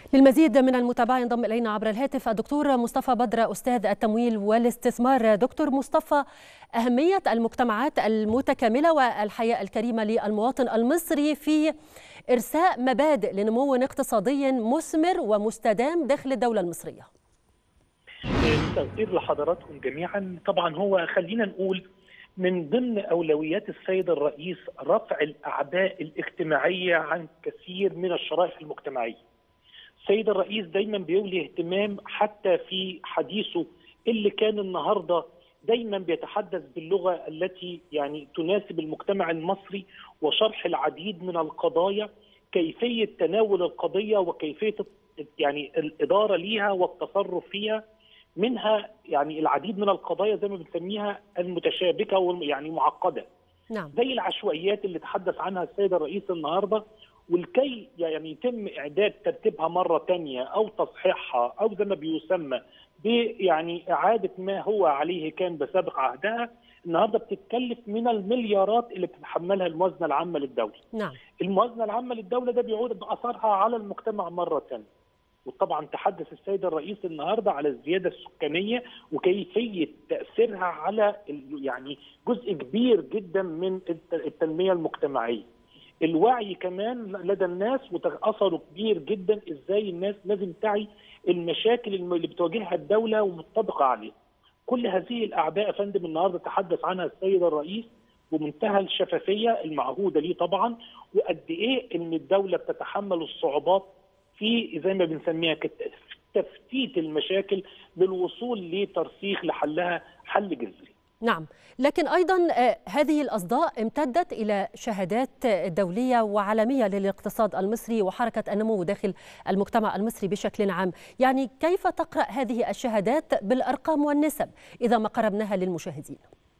للمزيد من المتابعة ينضم إلينا عبر الهاتف الدكتور مصطفى بدر أستاذ التمويل والاستثمار دكتور مصطفى أهمية المجتمعات المتكاملة والحياة الكريمة للمواطن المصري في إرساء مبادئ لنمو اقتصادي مثمر ومستدام داخل الدولة المصرية تقدير لحضراتكم جميعا طبعا هو خلينا نقول من ضمن اولويات السيد الرئيس رفع الاعباء الاجتماعيه عن كثير من الشرائح المجتمعيه. السيد الرئيس دايما بيولي اهتمام حتى في حديثه اللي كان النهارده دايما بيتحدث باللغه التي يعني تناسب المجتمع المصري وشرح العديد من القضايا كيفيه تناول القضيه وكيفيه يعني الاداره ليها والتصرف فيها منها يعني العديد من القضايا زي ما بنسميها المتشابكه ويعني معقده. نعم. زي العشوائيات اللي تحدث عنها السيد الرئيس النهارده والكي يعني يتم اعداد ترتيبها مره ثانيه او تصحيحها او زي ما بيسمى يعني اعاده ما هو عليه كان بسابق عهدها النهارده بتتكلف من المليارات اللي بتتحملها الموازنه العامه للدوله. نعم. الموازنه العامه للدوله ده بيعود باثارها على المجتمع مره ثانيه. وطبعا تحدث السيد الرئيس النهارده على الزياده السكانيه وكيفيه تاثيرها على يعني جزء كبير جدا من التنميه المجتمعيه. الوعي كمان لدى الناس واثره كبير جدا ازاي الناس لازم تعي المشاكل اللي بتواجهها الدوله ومتطبقه عليها. كل هذه الاعباء يا فندم النهارده تحدث عنها السيد الرئيس بمنتهى الشفافيه المعهوده ليه طبعا وقد ايه ان الدوله بتتحمل الصعوبات في زي ما بنسميها تفتيت المشاكل للوصول لترسيخ لحلها حل جذري. نعم لكن ايضا هذه الاصداء امتدت الى شهادات دوليه وعالميه للاقتصاد المصري وحركه النمو داخل المجتمع المصري بشكل عام، يعني كيف تقرا هذه الشهادات بالارقام والنسب اذا ما قربناها للمشاهدين؟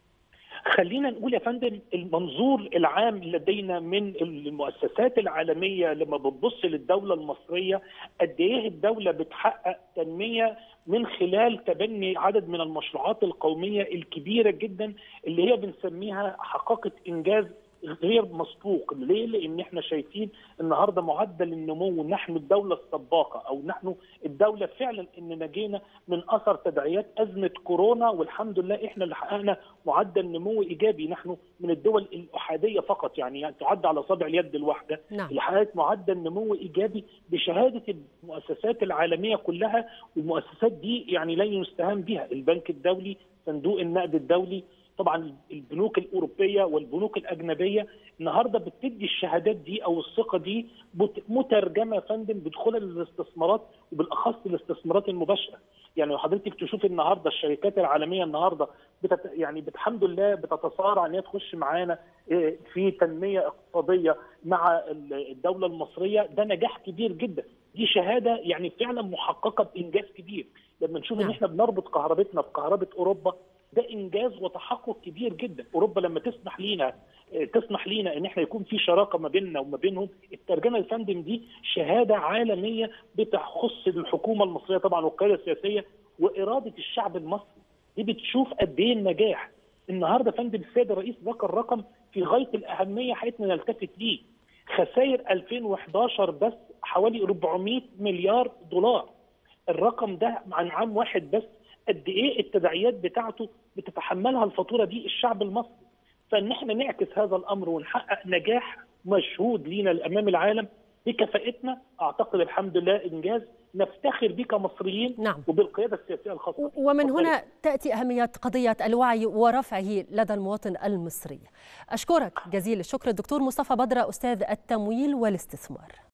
خلينا نقول يا فندم المنظور العام لدينا من المؤسسات العالميه لما بتبص للدوله المصريه قد ايه الدوله بتحقق تنميه من خلال تبني عدد من المشروعات القوميه الكبيره جدا اللي هي بنسميها حققت انجاز غير مسبوق ليه؟ لان احنا شايفين النهارده معدل النمو نحن الدوله السباقه او نحن الدوله فعلا ان نجينا من اثر تداعيات ازمه كورونا والحمد لله احنا اللي حققنا معدل نمو ايجابي نحن من الدول الاحاديه فقط يعني, يعني تعد على صابع اليد الواحده نعم. اللي حققت معدل نمو ايجابي بشهاده المؤسسات العالميه كلها والمؤسسات دي يعني لا يستهان بها البنك الدولي صندوق النقد الدولي طبعا البنوك الاوروبيه والبنوك الاجنبيه النهارده بتدي الشهادات دي او الثقه دي مترجمه يا فندم بدخولها للاستثمارات وبالاخص الاستثمارات المباشره يعني حضرتك تشوف النهارده الشركات العالميه النهارده بتت يعني الحمد لله بتتصارع ان هي تخش معانا في تنميه اقتصاديه مع الدوله المصريه ده نجاح كبير جدا دي شهاده يعني فعلا محققه بانجاز كبير لما نشوف ان احنا بنربط كهربتنا بكهرباء اوروبا ده انجاز وتحقق كبير جدا اوروبا لما تسمح لينا تسمح لينا ان احنا يكون في شراكه ما بيننا وما بينهم الترجمه الفندم دي شهاده عالميه بتخص الحكومه المصريه طبعا والقياده السياسيه واراده الشعب المصري دي بتشوف قد ايه النجاح النهارده فندم السيد الرئيس ذكر رقم في غايه الاهميه حياتنا نلتفت ليه خسائر 2011 بس حوالي 400 مليار دولار الرقم ده عن عام واحد بس قد ايه التداعيات بتاعته بتتحملها الفاتوره دي الشعب المصري فان احنا نعكس هذا الامر ونحقق نجاح مشهود لينا امام العالم بكفاءتنا اعتقد الحمد لله انجاز نفتخر به كمصريين نعم. وبالقياده السياسيه الخاصه ومن هنا تاتي اهميه قضيه الوعي ورفعه لدى المواطن المصري اشكرك جزيل الشكر الدكتور مصطفى بدره استاذ التمويل والاستثمار